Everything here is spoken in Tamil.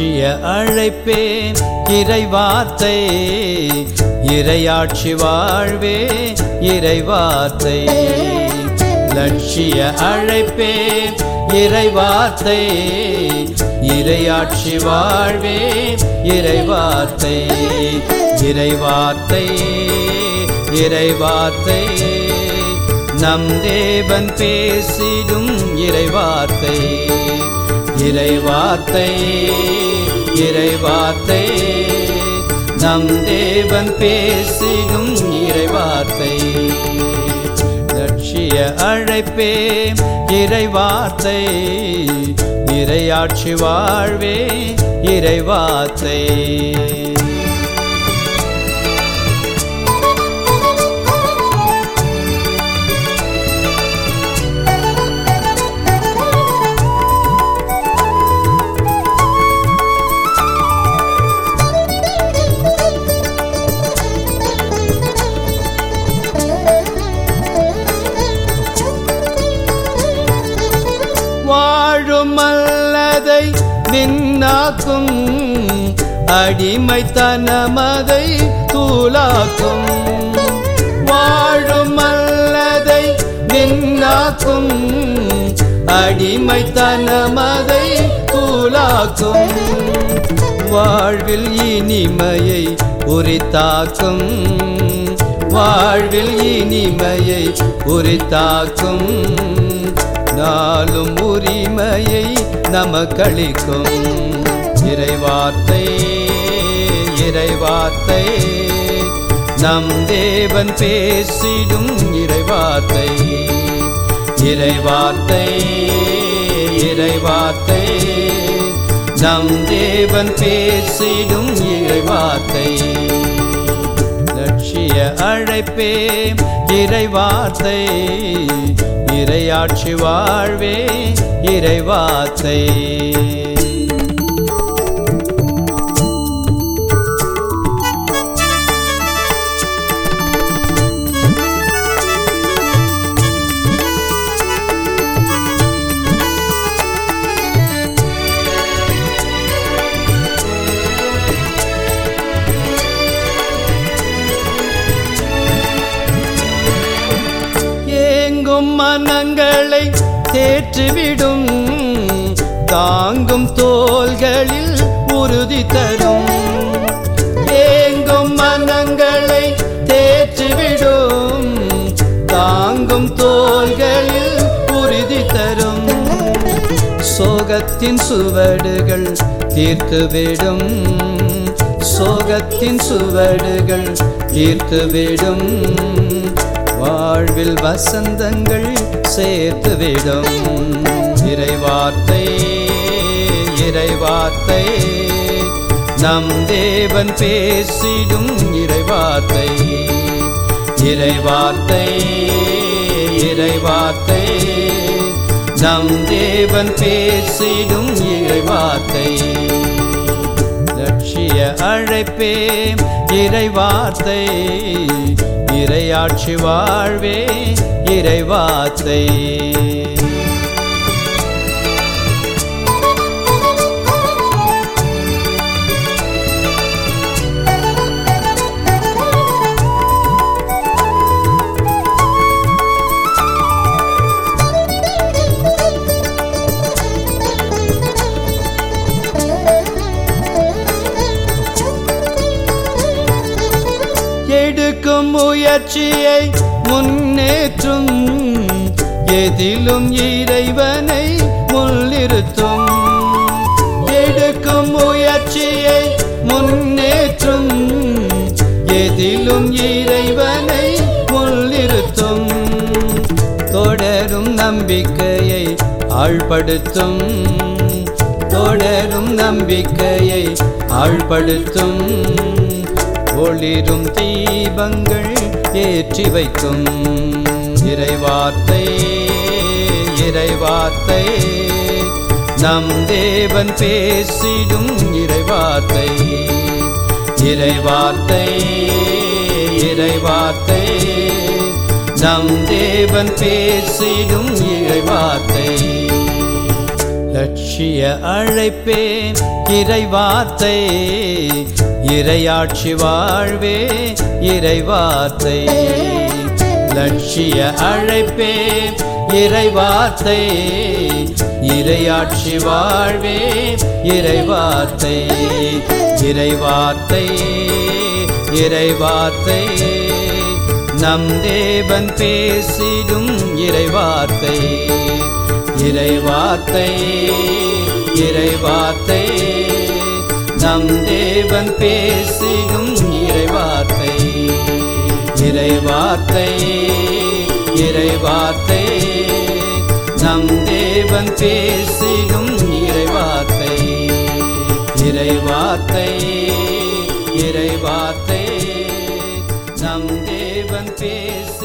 லட்சிய அழைப்பேன் இறைவார்த்தை இறையாட்சி வாழ்வே இறைவார்த்தை லட்சிய அழைப்பேன் இறைவார்த்தை இறையாட்சி வாழ்வே இறைவார்த்தை இறைவார்த்தை இறைவார்த்தை நம் தேவன் பேசிடும் இறைவார்த்தை இறைவார்த்தை இறைவார்த்தை நம் தேவன் பேசிடும் இறைவார்த்தை லட்சிய அழைப்பே இறைவார்த்தை இறையாட்சி வாழ்வே இறைவார்த்தை வாழும் அல்லதை விண்ணாக்கும் அடிமைத்தனமதை தூளாக்கும் வாழும் அல்லதை விண்ணாக்கும் அடிமைத்தனமதை தூளாக்கும் வாழ்வில் இனிமையை உரித்தாக்கும் வாழ்வில் இனிமையை உரித்தாக்கும் நாளும் உரிமையை நமக்களிக்கும் இறைவார்த்தை இறைவார்த்தை நம் தேவன் பேசிடும் இறைவார்த்தை இறைவார்த்தை இறைவார்த்தை நம் தேவன் பேசிடும் இறைவார்த்தை லட்சிய அழைப்பே இறைவார்த்தை இறையாட்சி வாழ்வே இறைவார்த்தை ஏங்கும் மனங்களை தேற்றுவிடும் தாங்கும் தோள்களில் உறுதி தரும் ஏங்கும் மனங்களை தேற்றுவிடும் தாங்கும் தோள்களில் உறுதி தரும் சோகத்தின் சுவடுகள் தீர்த்துவிடும் சோகத்தின் சுவடுகள் தீர்த்துவிடும் வாழ்வில் வசந்தங்கள் சேர்த்துவிடும் இறைவார்த்தை இறைவார்த்தை நம் தேவன் பேசிடும் இறைவார்த்தை இறைவார்த்தை இறைவார்த்தை நம் தேவன் பேசிடும் இறைவார்த்தை லட்சிய அழைப்பே இறைவார்த்தை இறையாட்சி வாழ்வே இறைவார்த்தை எடுக்கும் முயற்சியை முன்னேற்றும் எதிலும் இறைவனை முன்னிறுத்தும் எடுக்கும் முயற்சியை முன்னேற்றும் எதிலும் இறைவனை முன்னிறுத்தும் தொடரும் நம்பிக்கையை ஆழ்படுத்தும் தொடரும் நம்பிக்கையை ஆழ்படுத்தும் ஒளிரும் தீபங்கள் ஏற்றி வைக்கும் இறைவார்த்தை இறைவார்த்தை நம் தேவன் பேசிடும் இறைவார்த்தை இறைவார்த்தை இறைவார்த்தை நம் தேவன் பேசிடும் இறைவார்த்தை லட்சிய அழைப்பே இறைவார்த்தை இறையாட்சி வாழ்வே இறைவார்த்தை லட்சிய அழைப்பே இறைவார்த்தை இறையாட்சி வாழ்வே இறைவார்த்தை இறைவார்த்தை இறைவார்த்தை நம் தேவன் பேசிடும் இறைவார்த்தை இறைவார்த்தை இறைவார்த்தை நம் தேவன் பேசிடும் இறைவார்த்தை இறைவார்த்தை இறைவார்த்தை நம் தேவன் பேசிடும் இறைவார்த்தை இறைவார்த்தை இறைவார்த்தை நம் தேவன் பேசி